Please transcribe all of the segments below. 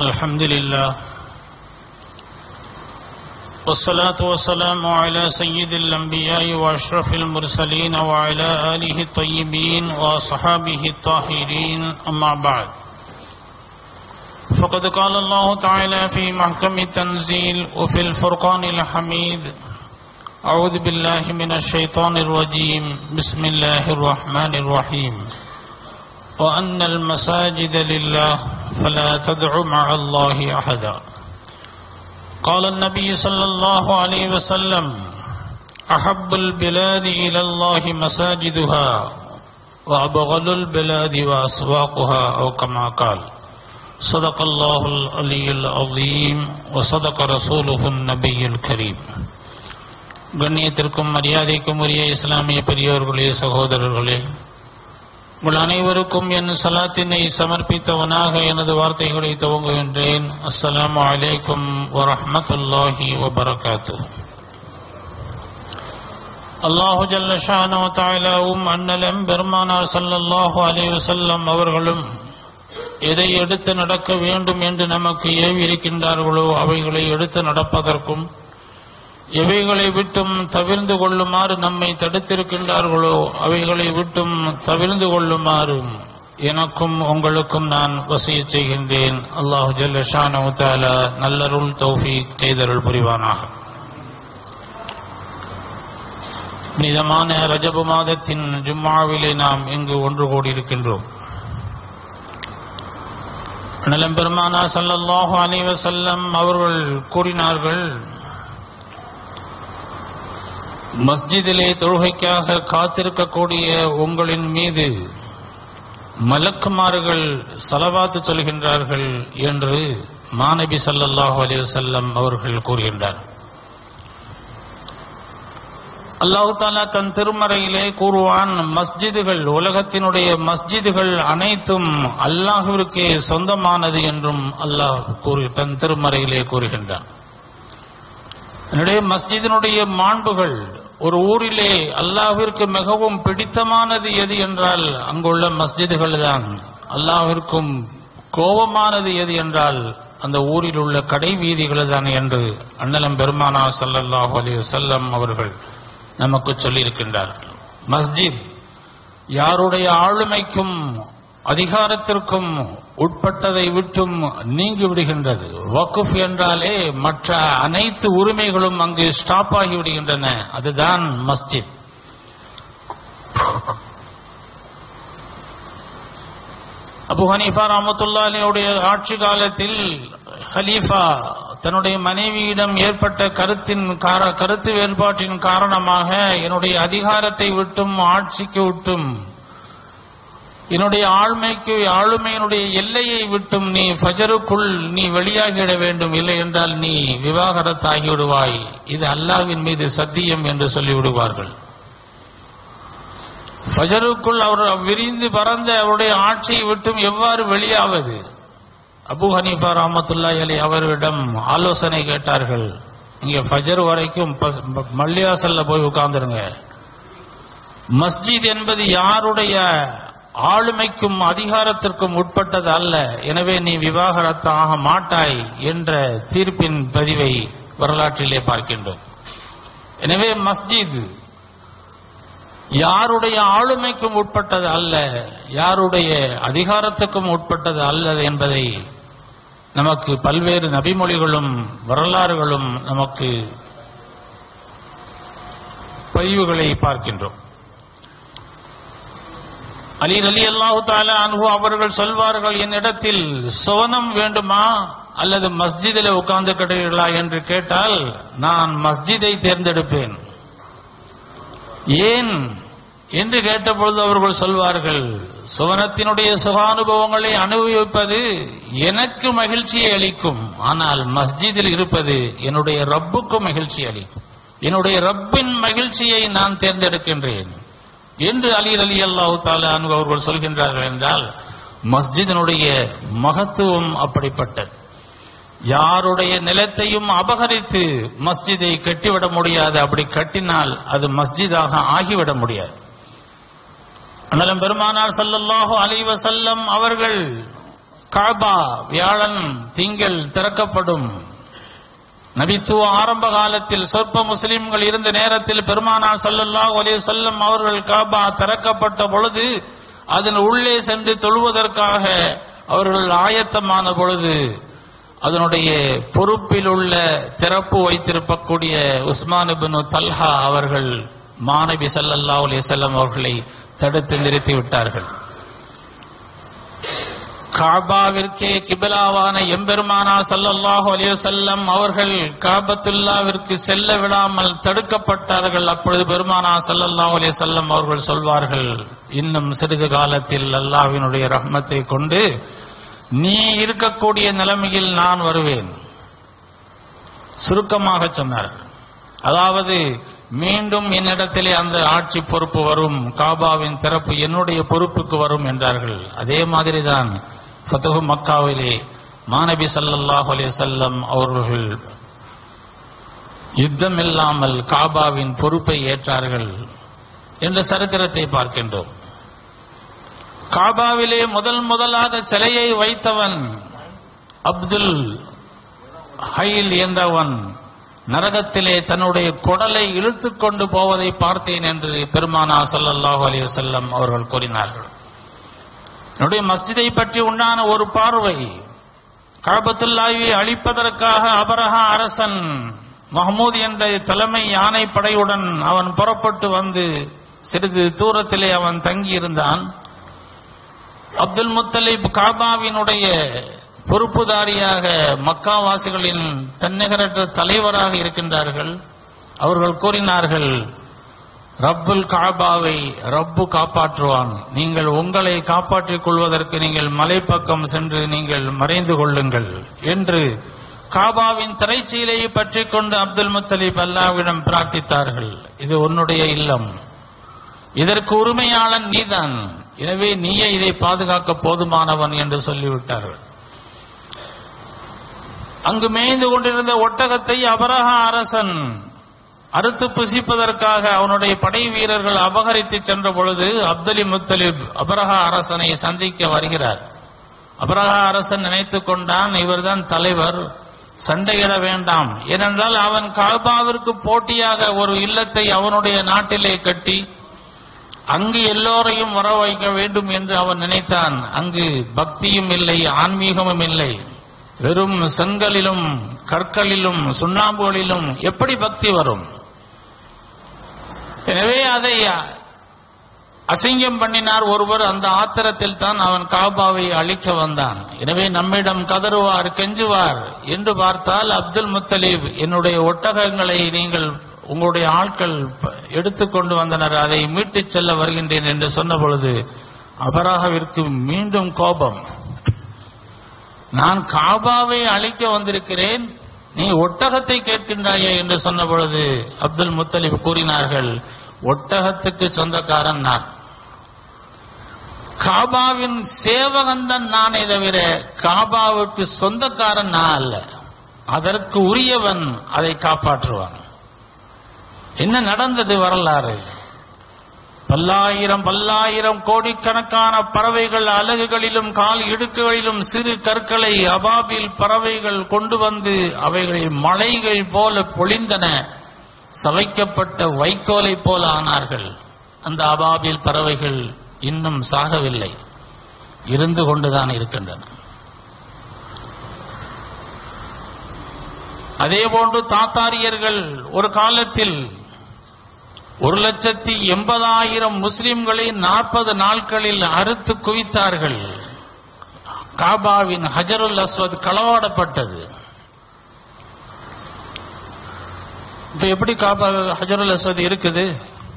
الحمد لله والصلاة والسلام على سيد الأنبياء وأشرف المرسلين وعلى آله الطيبين وأصحابه الطاهرين أما بعد فقد قال الله تعالى في محكم التنزيل وفي الفرقان الحميد أعوذ بالله من الشيطان الرجيم بسم الله الرحمن الرحيم وأن المساجد لله فلا تدع مع الله أحدا قال النبي صلى الله عليه وسلم أحب البلاد إلى الله مساجدها وأبغل البلاد وأسواقها أو كما قال صدق الله العلي العظيم وصدق رسوله النبي الكريم கண்ணியத்திற்கும் மரியாதைக்கும் உரிய இஸ்லாமிய பெரியோர்களே சகோதரர்களே உங்கள் அனைவருக்கும் என் சலாத்தினை சமர்ப்பித்தவனாக எனது வார்த்தைகளை துவங்குகின்றேன் அஸ்ஸலாமு அலைக்கும் வரஹ்மத்துல்லாஹி வபரகாத்து அல்லாஹு ஜல்ல ஷானோ தாயிலாவும் அண்ணலம் பெருமானார் ஸல்லல்லாஹு அலைஹி வஸல்லம் அவர்களும் எதை எடுத்து நடக்க வேண்டும் என்று நமக்கு ஏவி இருக்கின்றார்களோ அவைகளை எடுத்து நடப்பதற்கும் எவைகளை விட்டும் தவிர்ந்து கொள்ளுமாறு நம்மை தடுத்திருக்கின்றார்களோ அவைகளை விட்டும் தவிர்ந்து கொள்ளுமாறும் எனக்கும் உங்களுக்கும் நான் வசிய செய்கின்றேன் அல்லாஹு ஜல்ல ஷானு தாலா நல்லருள் தௌஃபீக் செய்தருள் புரிவானாக நிதமான ரஜபு மாதத்தின் ஜும்மாவிலே நாம் இங்கு ஒன்று கூடியிருக்கின்றோம் நிலம்பெருமானா சல்லல்லாஹு அலைஹி வஸல்லம் அவர்கள் கூறினார்கள் மஸ்ஜிதிலே தொழுகைக்காக காத்திருக்கக்கூடிய உங்களின் மீது மலக்குமார்கள் சலவாத்து சொல்கின்றார்கள் என்று மாநபி சல்லல்லாஹு அலைஹி வஸல்லம் அவர்கள் கூறுகின்றார் அல்லாஹு தாலா தன் திருமறையிலே கூறுவான் மஸ்ஜிதுகள் உலகத்தினுடைய மஸ்ஜிதுகள் அனைத்தும் அல்லாஹுவிற்கே சொந்தமானது என்றும் அல்லாஹ் கூறி தன் திருமறையிலே கூறுகின்றான் என்னுடைய மஸ்ஜிதினுடைய மாண்புகள் ஒரு ஊரிலே அல்லாஹிற்கு மிகவும் பிடித்தமானது எது என்றால் அங்குள்ள மஸ்ஜிதுகள் தான் அல்லாஹிற்கும் கோபமானது எது என்றால் அந்த ஊரில் உள்ள கடை வீதிகள் தான் என்று அண்ணலம் பெருமானா சல்லல்லாஹு அலைஹி வஸல்லம் அவர்கள் நமக்கு சொல்லியிருக்கின்றார்கள் மஸ்ஜித் யாருடைய ஆளுமைக்கும் அதிகாரத்திற்கும் உட்பட்டதை விட்டும் நீங்கி விடுகின்றது வக்குஃப் என்றாலே மற்ற அனைத்து உரிமைகளும் அங்கு ஸ்டாப் ஆகி விடுகின்றன அதுதான் மஸ்ஜித் அபு ஹனீஃபா ரஹமத்துல்லாவுடைய ஆட்சி காலத்தில் ஹலீஃபா தன்னுடைய மனைவியிடம் ஏற்பட்ட கருத்தின் கருத்து வேறுபாட்டின் காரணமாக என்னுடைய அதிகாரத்தை விட்டும் ஆட்சிக்கு விட்டும் என்னுடைய ஆழ்மைக்கு ஆளுமையினுடைய எல்லையை விட்டும் நீ ஃபஜருக்குள் நீ வெளியாகிவிட வேண்டும் இல்லை என்றால் நீ விவாகரத்தாகி விடுவாய் இது அல்லாவின் மீது சத்தியம் என்று சொல்லிவிடுவார்கள் ஃபஜருக்குள் அவர் விரிந்து பறந்த அவருடைய ஆட்சியை விட்டும் எவ்வாறு வெளியாவது அபு ஹனீஃபா ரஹமத்துல்லா அலி அவரிடம் ஆலோசனை கேட்டார்கள் இங்க ஃபஜர் வரைக்கும் மல்லியாசல்ல போய் உட்கார்ந்துருங்க மஸ்ஜித் என்பது யாருடைய ஆளுமைக்கும் அதிகாரத்திற்கும் உட்பட்டது அல்ல எனவே நீ விவாகரத்து ஆக மாட்டாய் என்ற தீர்ப்பின் பதிவை வரலாற்றிலே பார்க்கின்றோம் எனவே மஸ்ஜித் யாருடைய ஆளுமைக்கும் உட்பட்டது அல்ல யாருடைய அதிகாரத்துக்கும் உட்பட்டது அல்ல என்பதை நமக்கு பல்வேறு நபிமொழிகளும் வரலாறுகளும் நமக்கு பதிவுகளை பார்க்கின்றோம் அலி அலி அல்லாஹு தாலா அனுகு அவர்கள் சொல்வார்கள் என்னிடத்தில் சோனம் வேண்டுமா அல்லது மஸ்ஜிதில் உட்கார்ந்து கிடைக்கிறீர்களா என்று கேட்டால் நான் மஸ்ஜிதை தேர்ந்தெடுப்பேன் ஏன் என்று கேட்டபொழுது அவர்கள் சொல்வார்கள் சுவனத்தினுடைய சுகானுபவங்களை அனுபவிப்பது எனக்கு மகிழ்ச்சியை அளிக்கும் ஆனால் மஸ்ஜிதில் இருப்பது என்னுடைய ரப்புக்கும் மகிழ்ச்சி அளிக்கும் என்னுடைய ரப்பின் மகிழ்ச்சியை நான் தேர்ந்தெடுக்கின்றேன் என்று அலி அலி அல்லாஹு தாலா அவர்கள் சொல்கின்றார்கள் என்றால் மஸ்ஜிதினுடைய மகத்துவம் அப்படிப்பட்டது யாருடைய நிலத்தையும் அபகரித்து மஸ்ஜிதை கட்டிவிட முடியாது அப்படி கட்டினால் அது மஸ்ஜிதாக ஆகிவிட முடியாது அண்ணலம் பெருமானார் ஸல்லல்லாஹு அலைஹி வஸல்லம் அவர்கள் காபா வியாழன் திங்கள் திறக்கப்படும் நபித்துவ ஆரம்ப காலத்தில் சொற்ப முஸ்லிம்கள் இருந்த நேரத்தில் பெருமானா ஸல்லல்லாஹு அலைஹி வஸல்லம் அவர்கள் காபா திறக்கப்பட்ட பொழுது அதன் உள்ளே சென்று தொழுவதற்காக அவர்கள் ஆயத்தமான பொழுது அதனுடைய பொறுப்பில் உள்ள திறப்பு வைத்திருக்கக்கூடிய உஸ்மான் இப்னு தல்ஹா அவர்கள் மாணவி ஸல்லல்லாஹு அலைஹி வஸல்லம் அவர்களை தடுத்து நிறுத்தி விட்டார்கள் காபாவிற்கே கிபிலாவான எம்பெருமானா ஸல்லல்லாஹு அலைஹி வஸல்லம் அவர்கள் காபத்துல்லாவிற்கு செல்ல விடாமல் தடுக்கப்பட்டார்கள் அப்பொழுது பெருமானா ஸல்லல்லாஹு அலைஹி வஸல்லம் அவர்கள் சொல்வார்கள் இன்னும் சிறிது காலத்தில் அல்லாஹ்வினுடைய ரஹ்மத்தை கொண்டு நீ இருக்கக்கூடிய நிலைமையில் நான் வருவேன் சுருக்கமாக சொன்னார்கள் அதாவது மீண்டும் என்னிடத்திலே அந்த ஆட்சி பொறுப்பு வரும் காபாவின் திறப்பு என்னுடைய பொறுப்புக்கு வரும் என்றார்கள் அதே மாதிரிதான் ஃபத்துஹு மக்காவிலே மாநபி ஸல்லல்லாஹு அலைஹி வஸல்லம் அவர்கள் யுத்தம் இல்லாமல் காபாவின் பொறுப்பை ஏற்றார்கள் என்ற சரித்திரத்தை பார்க்கின்றோம் காபாவிலே முதல் முதலாக சிலையை வைத்தவன் அப்துல் ஹைல் என்றவன் நரகத்திலே தன்னுடைய குடலை இழுத்துக் கொண்டு போவதை பார்த்தேன் என்று பெருமானா ஸல்லல்லாஹு அலைஹி வஸல்லம் அவர்கள் கூறினார்கள் என்னுடைய மஸ்ஜிதை பற்றி உண்டான ஒரு பார்வை காபத்துல்லாவை அழிப்பதற்காக அபரஹா அரசன் மஹமூத் என்ற தலைமை யானை படையுடன் அவன் புறப்பட்டு வந்து சிறிது தூரத்திலே அவன் தங்கியிருந்தான் அப்துல் முத்தலிப் காபாவினுடைய பொறுப்புதாரியாக மக்காவாசிகளின் தன்னிகரற்ற தலைவராக இருக்கின்றார்கள் அவர்கள் கூறினார்கள் ரப்புல் காபாவை ரப்பு காப்பாற்றுவான் நீங்கள் உங்களை காப்பாற்றிக் கொள்வதற்கு நீங்கள் மலைப்பக்கம் சென்று நீங்கள் மறைந்து கொள்ளுங்கள் என்று காபாவின் திரைச்சீலையை பற்றிக் கொண்டு அப்துல் முத்தலிப் அல்லாவிடம் பிரார்த்தித்தார்கள் இது உன்னுடைய இல்லம் இதற்கு உரிமையாளன் நீதான் எனவே நீயே இதை பாதுகாக்க போதுமானவன் என்று சொல்லிவிட்டார்கள் அங்கு மேய்ந்து கொண்டிருந்த ஒட்டகத்தை அபரஹ அரசன் அறுத்து புசிப்பதற்காக அவனுடைய படை வீரர்கள் அபகரித்து சென்ற பொழுது அப்தலி முத்தலிப் அபரஹா அரசனை சந்திக்க வருகிறார் அபரஹா அரசன் நினைத்துக் கொண்டான் இவர்தான் தலைவர் சண்டையிட வேண்டாம் ஏனென்றால் அவன் காபாவிற்கு போட்டியாக ஒரு இல்லத்தை அவனுடைய நாட்டிலே கட்டி அங்கு எல்லோரையும் வர வைக்க வேண்டும் என்று அவன் நினைத்தான் அங்கு பக்தியும் இல்லை ஆன்மீகமும் இல்லை வெறும் செங்கலிலும் கற்களிலும் சுண்ணாம்புகளிலும் எப்படி பக்தி வரும் எனவே அதை அசிங்கம் பண்ணினார் ஒருவர் அந்த ஆத்திரத்தில் தான் அவன் காபாவை அழிக்க வந்தான் எனவே நம்மிடம் கதறுவார் கெஞ்சுவார் என்று பார்த்தால் அப்துல் முத்தலீப் என்னுடைய ஒட்டகங்களை நீங்கள் உங்களுடைய ஆட்கள் ப- எடுத்துக்கொண்டு வந்தனர் அதை மீட்டுச் செல்ல வருகின்றேன் என்று சொன்ன பொழுது அபராகவிற்கு மீண்டும் கோபம் நான் காபாவை அழிக்க வந்திருக்கிறேன் நீ ஒட்டகத்தை கேட்கின்றாயே என்று சொன்ன பொழுது அப்துல் முத்தலிப் கூறினார்கள் ஒட்டகத்துக்கு சொந்தக்காரன் நான் காபாவின் சேவகந்தன் நானே தவிர காபாவுக்கு சொந்தக்காரன் நான் அல்ல அதற்கு உரியவன் அதை காப்பாற்றுவான் என்ன நடந்தது வரலாறு பல்லாயிரம் பல்லாயிரம் கோடிக்கணக்கான பறவைகள் அலகுகளிலும் கால் இடுக்குகளிலும் சிறு கற்களை அபாபில் பறவைகள் கொண்டு வந்து அவைகளை மலைகள் போல பொழிந்தன சவைக்கப்பட்ட வைக்கோலை போல ஆனார்கள் அந்த அபாபில் பறவைகள் இன்னும் சாகவில்லை இருந்து கொண்டுதான் இருக்கின்றன அதேபோன்று தாத்தாரியர்கள் ஒரு காலத்தில் ஒரு லட்சத்தி எண்பதாயிரம் முஸ்லிம்களை நாற்பது நாட்களில் அறுத்து குவித்தார்கள் காபாவின் ஹஜருல் அஸ்வத் களவாடப்பட்டது இப்ப எப்படி காபா ஹஜருல் அஸ்வத் இருக்குது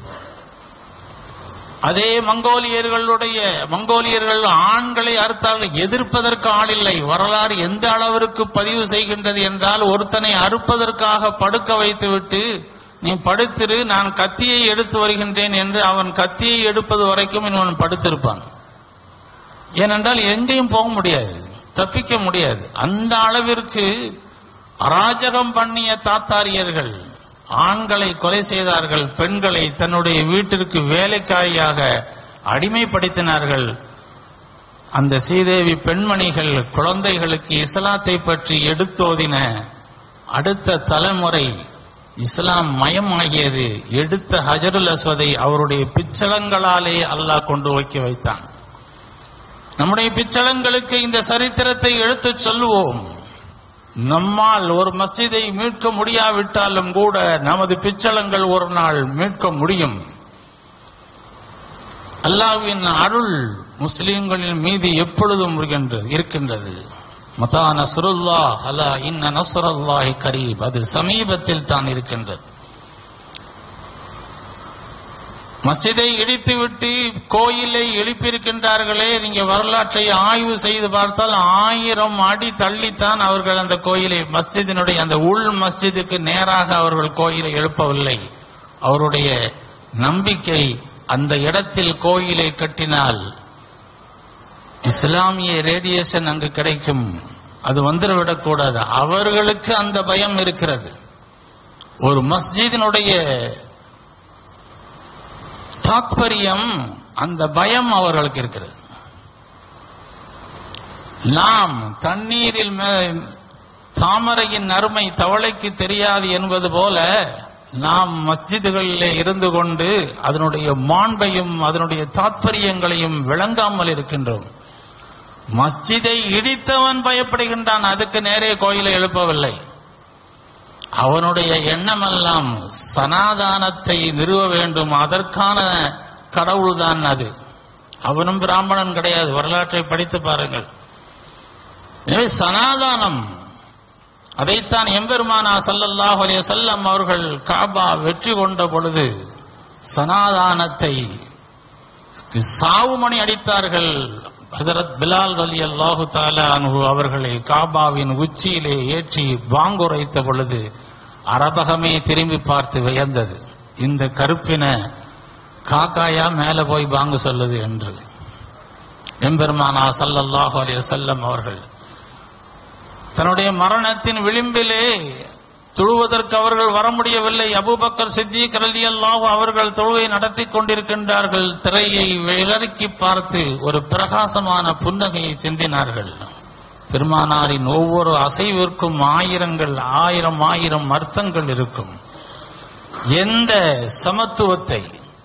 அதே மங்கோலியர்களுடைய மங்கோலியர்கள் ஆண்களை அறுத்தார்கள் எதிர்ப்பதற்கு ஆளில்லை வரலாறு எந்த அளவிற்கு பதிவு செய்கின்றது என்றால் ஒருத்தனை அறுப்பதற்காக படுக்க வைத்துவிட்டு நீ படுத்திரு நான் கத்தியை எடுத்து வருகின்றேன் என்று அவன் கத்தியை எடுப்பது வரைக்கும் இவன் படுத்திருப்பான் ஏனென்றால் எங்கேயும் போக முடியாது தப்பிக்க முடியாது அந்த அளவிற்கு அராஜகம் பண்ணிய தாத்தாரியர்கள் ஆண்களை கொலை செய்தார்கள் பெண்களை தன்னுடைய வீட்டிற்கு வேலைக்காரியாக அடிமைப்படுத்தினார்கள் அந்த சீதேவி பெண்மணிகள் குழந்தைகளுக்கு இஸ்லாத்தை பற்றி எடுத்தோதின அடுத்த தலைமுறை இஸ்லாம் மயமாகியது எடுத்த ஹஜருல் அஸ்வதை அவருடைய பிச்சளங்களாலே அல்லாஹ் கொண்டு வைக்க வைத்தான் நம்முடைய பிச்சளங்களுக்கு இந்த சரித்திரத்தை எடுத்துச் சொல்லுவோம் நம்மால் ஒரு மஸ்ஜிதை மீட்க முடியாவிட்டாலும் கூட நமது பிச்சளங்கள் ஒரு நாள் மீட்க முடியும் அல்லாஹ்வின் அருள் முஸ்லிம்களின் மீது எப்பொழுதும் இருக்கின்றது இருக்கின்றது மதா நஸ்ருல்லா அலா இன்ன நஸ்ருல்லாஹி கரீப் அது சமீபத்தில் தான் இருக்கின்றது மஸ்ஜிதை இடித்துவிட்டு கோயிலை எழுப்பியிருக்கின்றார்களே நீங்க வரலாற்றை ஆய்வு செய்து பார்த்தால் ஆயிரம் அடி தள்ளித்தான் அவர்கள் அந்த கோயிலை மஸ்ஜிதினுடைய அந்த உள் மஸ்ஜிதுக்கு நேராக அவர்கள் கோயிலை எழுப்பவில்லை அவருடைய நம்பிக்கை அந்த இடத்தில் கோயிலை கட்டினால் இஸ்லாமிய ரேடியேஷன் அங்கு கிடைக்கும் அது வந்துவிடக்கூடாது அவர்களுக்கு அந்த பயம் இருக்கிறது ஒரு மஸ்ஜிதினுடைய தாத்பரியம் அந்த பயம் அவர்களுக்கு இருக்கிறது நாம் தண்ணீரில் மே- தாமரையின் அருமை தவளைக்கு தெரியாது என்பது போல நாம் மஸ்ஜிதுகளிலே இருந்து கொண்டு அதனுடைய மாண்பையும் அதனுடைய தாத்பரியங்களையும் விளங்காமல் இருக்கின்றோம் மஸ்ஜிதை இடித்தவன் பயப்படுகின்றான் அதுக்கு நேரே கோயிலை எழுப்பவில்லை அவனுடைய எண்ணமெல்லாம் சனாதானத்தை நிறுவ வேண்டும் அதற்கான கடவுள்தான் அது அவனும் பிராமணன் கிடையாது வரலாற்றை படித்து பாருங்கள் எனவே சனாதானம் அதைத்தான் எம்பெருமானா ஸல்லல்லாஹு அலைஹி வஸல்லம் அவர்கள் காபா வெற்றி கொண்ட பொழுது சனாதானத்தை சாவுமணி அடித்தார்கள் ஹஜரத் பிலால் அலி அல்லாஹு தாலா அன்ஹு அவர்களை காபாவின் உச்சியிலே ஏற்றி வாங்குரைத்த பொழுது அரபகமே திரும்பி பார்த்து வியந்தது இந்த கருப்பின காக்காயா மேல போய் பாங்கு சொல்லுது என்று எம்பெருமானா ஸல்லல்லாஹு அலைஹி வஸல்லம் அவர்கள் தன்னுடைய மரணத்தின் விளிம்பிலே தொழுவதற்கு அவர்கள் வர முடியவில்லை அபூபக்கர் சித்திக் ரலியல்லாஹு அவர்கள் தொழுவை நடத்தி கொண்டிருக்கின்றார்கள் திரையை விலக்கி பார்த்து ஒரு பிரகாசமான புன்னகையை சிந்தினார்கள் பெருமானாரின் ஒவ்வொரு அசைவிற்கும் ஆயிரங்கள் ஆயிரம் ஆயிரம் அர்த்தங்கள் இருக்கும் எந்த சமத்துவத்தை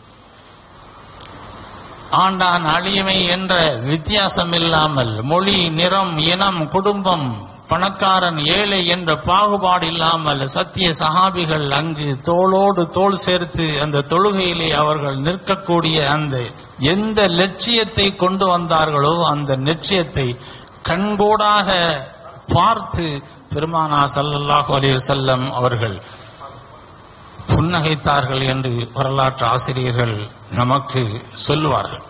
ஆண்டான் அழிமை என்ற வித்தியாசம் இல்லாமல் மொழி நிறம் இனம் குடும்பம் பணக்காரன் ஏழை என்ற பாகுபாடு இல்லாமல் சத்திய சகாபிகள் அங்கு தோளோடு தோள் சேர்த்து அந்த தொழுகையிலே அவர்கள் நிற்கக்கூடிய அந்த எந்த லட்சியத்தை கொண்டு வந்தார்களோ அந்த லட்சியத்தை கண்கூடாக பார்த்து பெருமானா ஸல்லல்லாஹு அலைஹி வஸல்லம் அவர்கள் புன்னகைத்தார்கள் என்று வரலாற்று ஆசிரியர்கள் நமக்கு சொல்லுவார்கள்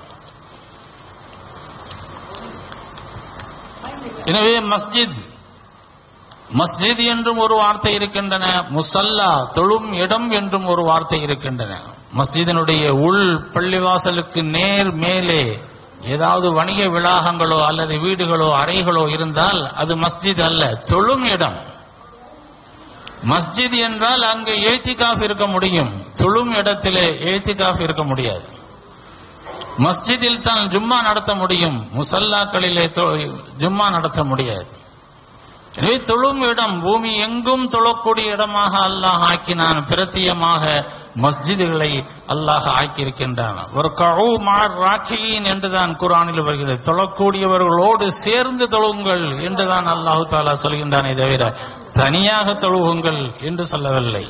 எனவே மஸ்ஜித் மஸ்ஜித் என்றும் ஒரு வார்த்தை இருக்கின்றன முசல்லா தொழும் இடம் என்றும் ஒரு வார்த்தை இருக்கின்றன மஸ்ஜிதினுடைய உள் பள்ளிவாசலுக்கு நேர் மேலே ஏதாவது வணிக விளாகங்களோ அல்லது வீடுகளோ அறைகளோ இருந்தால் அது மஸ்ஜித் அல்ல தொழும் இடம் மஸ்ஜித் என்றால் அங்கு ஏத்திகாஃப் இருக்க முடியும் தொழும் இடத்திலே ஏத்திகாஃப் இருக்க முடியாது மஸ்ஜிதில் தான் ஜும்மா நடத்த முடியும் முசல்லாக்களிலே தொ- ஜும்மா நடத்த முடியாது எனவே தொழும் இடம் பூமி எங்கும் தொழக்கூடிய இடமாக அல்லாஹ் ஆக்கினான் பிரத்தியமாக மஸ்ஜிதுகளை அல்லாஹ் ஆக்கியிருக்கின்றான் ஒரு கவு மார் ராட்சியின் என்றுதான் குரானில் வருகிறது தொழக்கூடியவர்களோடு சேர்ந்து தொழுங்கள் என்றுதான் அல்லாஹு தாலா சொல்கின்றானே தவிர தனியாக தொழுகுங்கள் என்று சொல்லவில்லை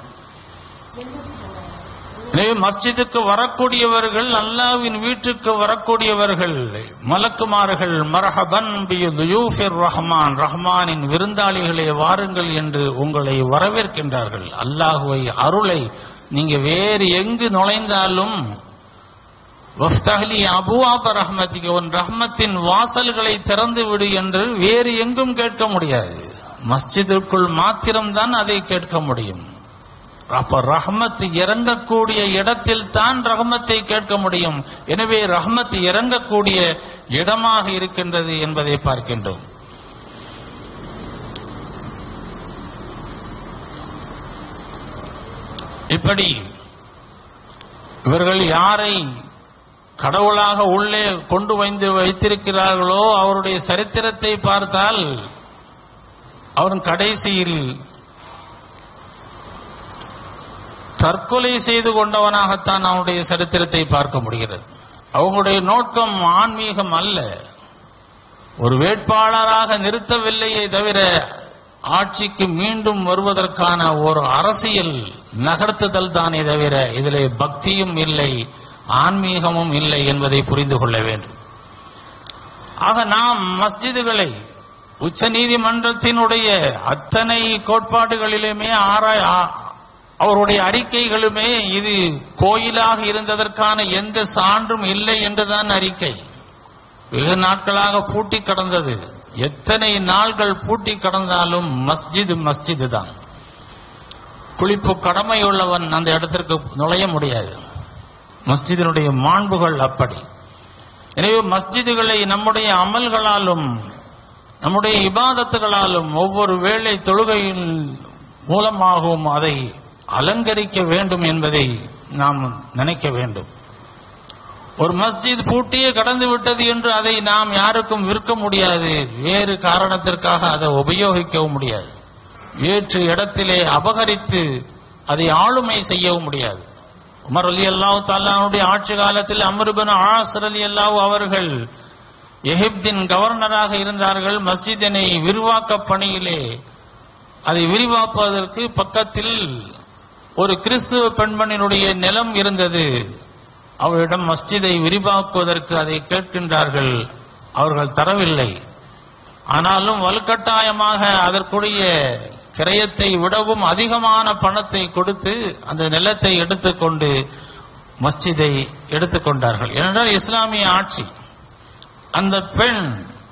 எனவே மஸ்ஜிதுக்கு வரக்கூடியவர்கள் அல்லாவின் வீட்டுக்கு வரக்கூடியவர்கள் மலக்குமார்கள் மரஹபன் பியுஃபிர் ரஹ்மான் ரஹ்மானின் விருந்தாளிகளே வாருங்கள் என்று உங்களை வரவேற்கின்றார்கள் அல்லாஹுவை அருளை நீங்க வேறு எங்கு நுழைந்தாலும் வஃப்தஹ்லி அபுவாப ரஹ்மத்திக்கு உன் ரஹ்மத்தின் வாசல்களை திறந்து விடு என்று வேறு எங்கும் கேட்க முடியாது மஸ்ஜிதுக்குள் மாத்திரம்தான் அதை கேட்க முடியும் அப்ப ரஹ்மத் இறங்கக்கூடிய இடத்தில் தான் ரஹ்மத்தை கேட்க முடியும் எனவே ரஹ்மத் இறங்கக்கூடிய இடமாக இருக்கின்றது என்பதை பார்க்கின்றோம் இப்படி இவர்கள் யாரை கடவுளாக உள்ளே கொண்டு வந்து வைத்திருக்கிறார்களோ அவருடைய சரித்திரத்தை பார்த்தால் அவர் கடைசியில் தற்கொலை செய்து கொண்டவனாகத்தான் அவனுடைய சரித்திரத்தை பார்க்க முடிகிறது அவங்களுடைய நோக்கம் ஆன்மீகம் அல்ல ஒரு வேட்பாளராக நிறுத்தவில்லையே தவிர ஆட்சிக்கு மீண்டும் வருவதற்கான ஒரு அரசியல் நகர்த்துதல் தானே தவிர இதிலே பக்தியும் இல்லை ஆன்மீகமும் இல்லை என்பதை புரிந்து கொள்ள வேண்டும் ஆக நாம் மஸ்ஜிதுகளை உச்ச நீதிமன்றத்தினுடைய அத்தனை கோட்பாடுகளிலுமே ஆராய் ஆ- அவருடைய அறிக்கைகளுமே இது கோயிலாக இருந்ததற்கான எந்த சான்றும் இல்லை என்றுதான் அறிக்கை வெகு நாட்களாக பூட்டி கடந்தது எத்தனை நாள்கள் பூட்டி கடந்தாலும் மஸ்ஜிது மஸ்ஜிது தான் குளிப்பு கடமையுள்ளவன் அந்த இடத்திற்கு நுழைய முடியாது மஸ்ஜிதினுடைய மாண்புகள் அப்படி எனவே மஸ்ஜிதுகளை நம்முடைய அமல்களாலும் நம்முடைய இபாதத்துகளாலும் ஒவ்வொரு வேளை தொழுகையின் மூலமாகவும் அதை அலங்கரிக்க வேண்டும் என்பதை நாம் நினைக்க வேண்டும் ஒரு மஸ்ஜித் பூட்டியே கடந்து விட்டது என்று அதை நாம் யாருக்கும் விற்க முடியாது வேறு காரணத்திற்காக அதை உபயோகிக்கவும் முடியாது வேற்று இடத்திலே அபகரித்து அதை ஆளுமை செய்யவும் முடியாது உமர் அலி அல்லாஹ் தாலானுடைய ஆட்சி காலத்தில் அமருபன் ஆசர் அலி அல்லாஹ் அவர்கள் எகிப்தின் கவர்னராக இருந்தார்கள் மஸ்ஜிதினை விரிவாக்க பணியிலே அதை விரிவாக்குவதற்கு பக்கத்தில் ஒரு கிறிஸ்துவ பெண்மணியினுடைய நிலம் இருந்தது அவரிடம் மஸ்ஜிதை விரிவாக்குவதற்கு அதை கேட்கின்றார்கள் அவர்கள் தரவில்லை ஆனாலும் வலுக்கட்டாயமாக அதற்குரிய கிரயத்தை விடவும் அதிகமான பணத்தை கொடுத்து அந்த நிலத்தை எடுத்துக்கொண்டு மஸ்ஜிதை எடுத்துக்கொண்டார்கள் ஏனென்றால் இஸ்லாமிய ஆட்சி அந்த பெண்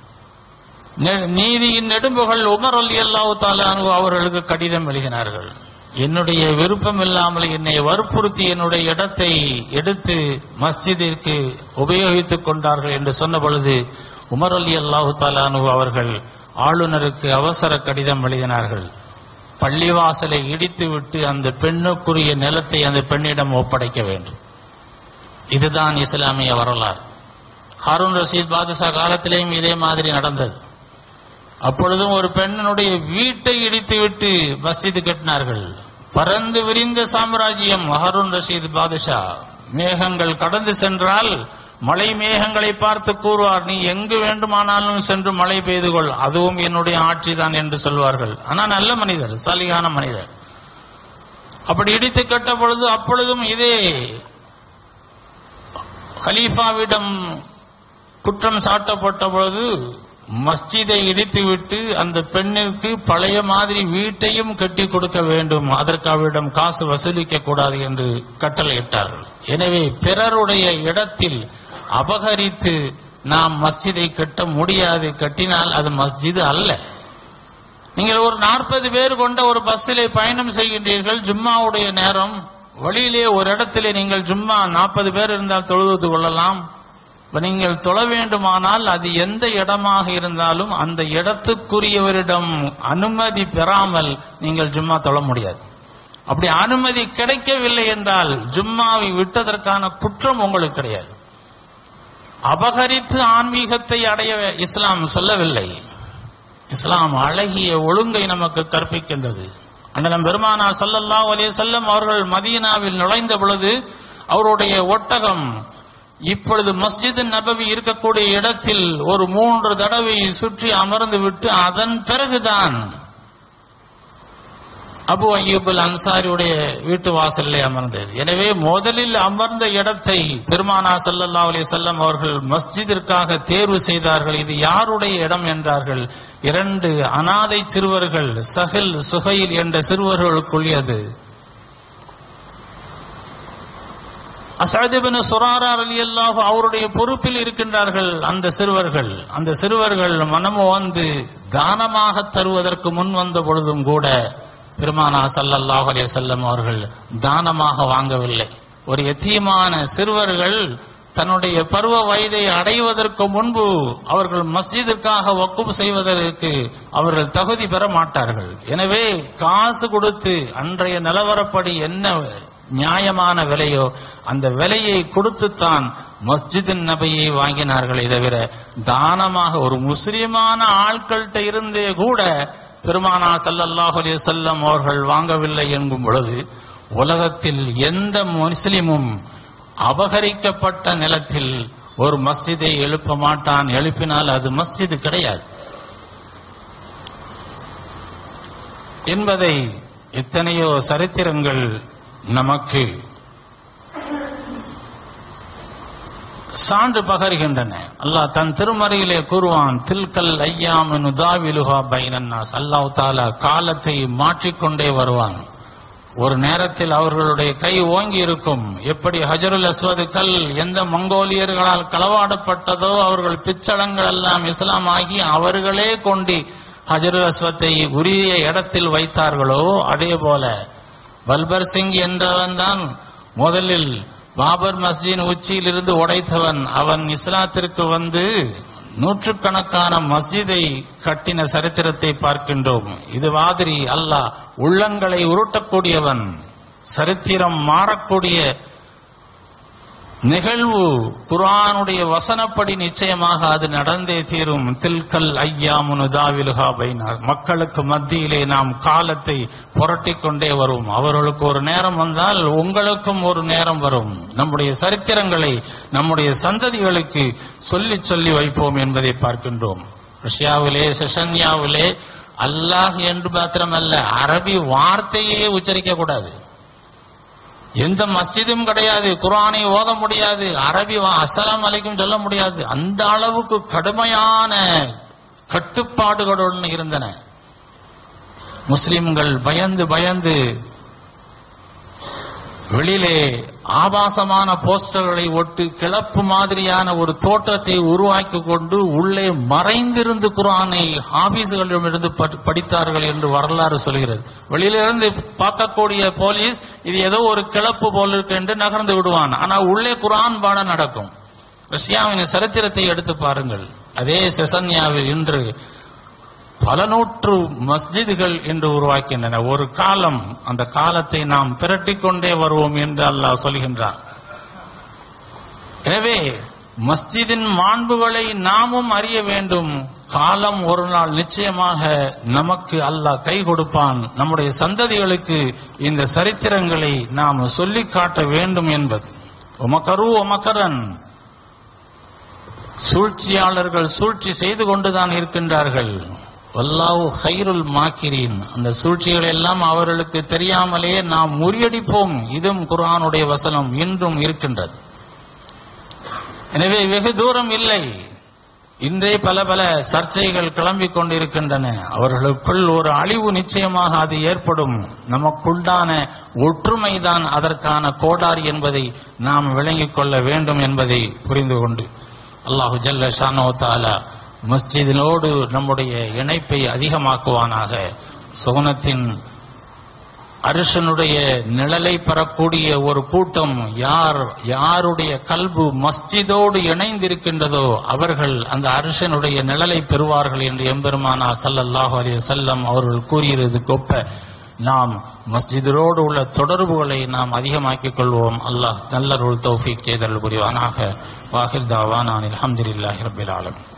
நெ- நீதியின் நெடும்புகள் உமர் அலி அல்லாஹு தாலானு அவர்களுக்கு கடிதம் எழுதினார்கள் என்னுடைய விருப்பம் இல்லாமல் என்னை வற்புறுத்தி என்னுடைய இடத்தை எடுத்து மஸ்ஜிதிற்கு உபயோகித்துக் கொண்டார்கள் என்று சொன்ன பொழுது உமர் அலி அல்லாஹு தாலானு அவர்கள் ஆளுநருக்கு அவசர கடிதம் எழுதினார்கள் பள்ளிவாசலை இடித்துவிட்டு அந்த பெண்ணுக்குரிய நிலத்தை அந்த பெண்ணிடம் ஒப்படைக்க வேண்டும் இதுதான் இஸ்லாமிய வரலாறு ஹாரூன் ரஷீத் பாதுஷா காலத்திலேயும் இதே மாதிரி நடந்தது அப்பொழுதும் ஒரு பெண்ணினுடைய வீட்டை இடித்துவிட்டு மஸ்ஜிது கட்டினார்கள் பறந்து விரிந்த சாம்ராஜ்யம் ஹாரூன் ரஷீத் பாதுஷா மேகங்கள் கடந்து சென்றால் மலை மேகங்களை பார்த்து கூறுவார் நீ எங்கு வேண்டுமானாலும் சென்று மழை பெய்து கொள் அதுவும் என்னுடைய ஆட்சி தான் என்று சொல்வார்கள் ஆனால் நல்ல மனிதர் சலிகான மனிதர் அப்படி இடித்து கட்ட பொழுது அப்பொழுதும் இதே கலீஃபாவிடம் குற்றம் சாட்டப்பட்ட பொழுது மஸ்ஜிதை இடித்துவிட்டு அந்த பெண்ணிற்கு பழைய மாதிரி வீட்டையும் கட்டி கொடுக்க வேண்டும் அதற்கு அவரிடம் காசு வசூலிக்க கூடாது என்று கட்டளையிட்டார்கள் எனவே பிறருடைய இடத்தில் அபகரித்து நாம் மஸ்ஜிதை கட்ட முடியாது கட்டினால் அது மஸ்ஜிது அல்ல நீங்கள் ஒரு நாற்பது பேர் கொண்ட ஒரு பஸ்ஸிலே பயணம் செய்கின்றீர்கள் ஜும்மாவுடைய நேரம் வழியிலே ஒரு இடத்திலே நீங்கள் ஜும்மா நாற்பது பேர் இருந்தால் தொழுது கொள்ளலாம் இப்ப நீங்கள் தொழ வேண்டுமானால் அது எந்த இடமாக இருந்தாலும் அந்த இடத்துக்குரியவரிடம் அனுமதி பெறாமல் நீங்கள் ஜும்மா தொழ முடியாது அப்படி அனுமதி கிடைக்கவில்லை என்றால் ஜும்மாவை விட்டதற்கான குற்றம் உங்களுக்கு கிடையாது அபகரித்து ஆன்மீகத்தை அடைய இஸ்லாம் சொல்லவில்லை இஸ்லாம் அழகிய ஒழுங்கை நமக்கு கற்பிக்கின்றது அண்ணலம் பெருமானார் ஸல்லல்லாஹு அலைஹி வஸல்லம் அவர்கள் மதீனாவில் நுழைந்த பொழுது அவருடைய ஒட்டகம் இப்பொழுது மஸ்ஜித் நபவி இருக்கக்கூடிய இடத்தில் ஒரு மூன்று தடவை சுற்றி அமர்ந்து விட்டு அதன் பிறகுதான் அபு அய்யூபுல் அன்சாரியுடைய வீட்டு வாசலிலே அமர்ந்தது எனவே முதலில் அமர்ந்த இடத்தை பெருமானா ஸல்லல்லாஹு அலைஹி வஸல்லம் அவர்கள் மஸ்ஜிதிற்காக தேர்வு செய்தார்கள் இது யாருடைய இடம் என்றார்கள் இரண்டு அனாதை சிறுவர்கள் சஹில் சுஹைல் என்ற சிறுவர்களுக்குரியது அசாதிபின் சுராரா ரலியல்லாஹு அவருடைய பொறுப்பில் இருக்கின்றார்கள் அந்த சிறுவர்கள் அந்த சிறுவர்கள் மனமு வந்து தானமாக தருவதற்கு முன் வந்த பொழுதும் கூட பெருமானா ஸல்லல்லாஹு அலைஹி வஸல்லம் அவர்கள் தானமாக வாங்கவில்லை ஒரு எத்தியமான சிறுவர்கள் தன்னுடைய பருவ வயதை அடைவதற்கு முன்பு அவர்கள் மஸ்ஜிதிற்காக வக்குப் செய்வதற்கு அவர்கள் தகுதி பெற மாட்டார்கள் எனவே காசு கொடுத்து அன்றைய நிலவரப்படி என்ன நியாயமான விலையோ அந்த விலையை கொடுத்துத்தான் மஸ்ஜித் நபியை வாங்கினார்களே தவிர தானமாக ஒரு முஸ்லிமான ஆட்கள்கிட்ட இருந்தே கூட பெருமானா ஸல்லல்லாஹு அலைஹி வஸல்லம் அவர்கள் வாங்கவில்லை என்கும் பொழுது உலகத்தில் எந்த முஸ்லிமும் அபகரிக்கப்பட்ட நிலத்தில் ஒரு மஸ்ஜிதை எழுப்ப மாட்டான் எழுப்பினால் அது மஸ்ஜிது கிடையாது என்பதை எத்தனையோ சரித்திரங்கள் நமக்கு சான்று பகர்கின்றன அல்லாஹ் தன் திருமறையிலே கூறுவான் தில்கல் ஐயாம் நுதாவிலுஹா பைனன்னாஸ் அல்லாஹ் தாலா காலத்தை மாற்றிக்கொண்டே வருவான் ஒரு நேரத்தில் அவர்களுடைய கை ஓங்கி இருக்கும் எப்படி ஹஜருல் அஸ்வது கல் எந்த மங்கோலியர்களால் களவாடப்பட்டதோ அவர்கள் பிச்சளங்கள் எல்லாம் இஸ்லாம் ஆகி அவர்களே கொண்டு ஹஜருல் அஸ்வத்தை உரிய இடத்தில் வைத்தார்களோ அதே போல பல்பர் சிங் என்றவன் தான் முதலில் பாபர் மஸ்ஜின் உச்சியிலிருந்து உடைத்தவன் அவன் இஸ்லாத்திற்கு வந்து நூற்றுக்கணக்கான மஸ்ஜிதை கட்டின சரித்திரத்தை பார்க்கின்றோம் இது மாதிரி அல்லாஹ் உள்ளங்களை உருட்டக்கூடியவன் சரித்திரம் மாறக்கூடிய நிகழ்வு குர்ஆனுடைய வசனப்படி நிச்சயமாக அது நடந்தே தீரும் தில்கல் ஐயாமுனுதாவிலுகா பைனார் மக்களுக்கு மத்தியிலே நாம் காலத்தை புரட்டிக் கொண்டே வரும் அவர்களுக்கு ஒரு நேரம் வந்தால் உங்களுக்கும் ஒரு நேரம் வரும் நம்முடைய சரித்திரங்களை நம்முடைய சந்ததிகளுக்கு சொல்லி சொல்லி வைப்போம் என்பதை பார்க்கின்றோம் ரஷ்யாவிலே செஷன்யாவிலே அல்லாஹ் என்று மாத்திரமல்ல அரபி வார்த்தையே உச்சரிக்க கூடாது எந்த மஸ்ஜிதும் கிடையாது குர்ஆனை ஓத முடியாது அரபி வா- அஸ்ஸலாமு அலைக்கும் சொல்ல முடியாது அந்த அளவுக்கு கடுமையான கட்டுப்பாடுகளுடன் இருந்தன முஸ்லிம்கள் பயந்து பயந்து வெளியிலே ஆபாசமான போஸ்டர்களை ஒட்டு கிளப்பு மாதிரியான ஒரு தோற்றத்தை உருவாக்கி கொண்டு உள்ளே மறைந்திருந்து குரானை ஆபீஸ்களிடமிருந்து படி- படித்தார்கள் என்று வரலாறு சொல்கிறது வெளியிலிருந்து பார்க்கக்கூடிய போலீஸ் இது ஏதோ ஒரு கிளப்பு போல் இருக்கு என்று நகர்ந்து விடுவான் ஆனா உள்ளே குரான் பாடம் நடக்கும் ரஷ்யாவின் சரித்திரத்தை எடுத்து பாருங்கள் அதே செசன்யாவில் இன்று பல நூற்று மஸ்ஜிதுகள் என்று உருவாக்கின்றன ஒரு காலம் அந்த காலத்தை நாம் பிரட்டிக் கொண்டே வருவோம் என்று அல்லாஹ் சொல்கின்றார் எனவே மஸ்ஜிதின் மாண்புகளை நாமும் அறிய வேண்டும் காலம் ஒரு நாள் நிச்சயமாக நமக்கு அல்லாஹ் கை கொடுப்பான் நம்முடைய சந்ததிகளுக்கு இந்த சரித்திரங்களை நாம் சொல்லிக் காட்ட வேண்டும் என்பது உமக்கரு உமக்கரன் சூழ்ச்சியாளர்கள் சூழ்ச்சி செய்து கொண்டுதான் இருக்கின்றார்கள் வல்லாஹு ஹைருல் மாக்கிரீன் அந்த சூழ்ச்சிகள் எல்லாம் அவர்களுக்கு தெரியாமலேயே நாம் முறியடிப்போம் இதுவும் குர்ஆனுடைய வசனம் இன்றும் இருக்கின்றது எனவே வெகு தூரம் இல்லை இன்றே பல பல சர்ச்சைகள் கிளம்பிக் கொண்டிருக்கின்றன அவர்களுக்குள் ஒரு அழிவு நிச்சயமாக அது ஏற்படும் நமக்குண்டான ஒற்றுமைதான் அதற்கான கோடாரி என்பதை நாம் விளங்கிக் கொள்ள வேண்டும் என்பதை புரிந்து கொண்டு அல்லாஹு ஜல்ல ஷானோ தாலா மஸ்ஜிதினோடு நம்முடைய இணைப்பை அதிகமாக்குவானாக சுகுணத்தின் அரசனுடைய நிழலை பெறக்கூடிய ஒரு கூட்டம் யார் யாருடைய கல்பு மஸ்ஜிதோடு இணைந்திருக்கின்றதோ அவர்கள் அந்த அரசனுடைய நிழலை பெறுவார்கள் என்று எம்பெருமானா ஸல்லல்லாஹு அலைஹி வஸல்லம் அவர்கள் கூறியதுக்கு ஒப்ப நாம் மஸ்ஜிதோடு உள்ள தொடர்புகளை நாம் அதிகமாக்கிக் கொள்வோம் அல்லாஹ் நல்லருள் தௌஃபீக் செய்தல் புரிவானாக வாஹிர் தாவானான் அல்ஹம்துலில்லாஹி ரப்பில் ஆலமீன்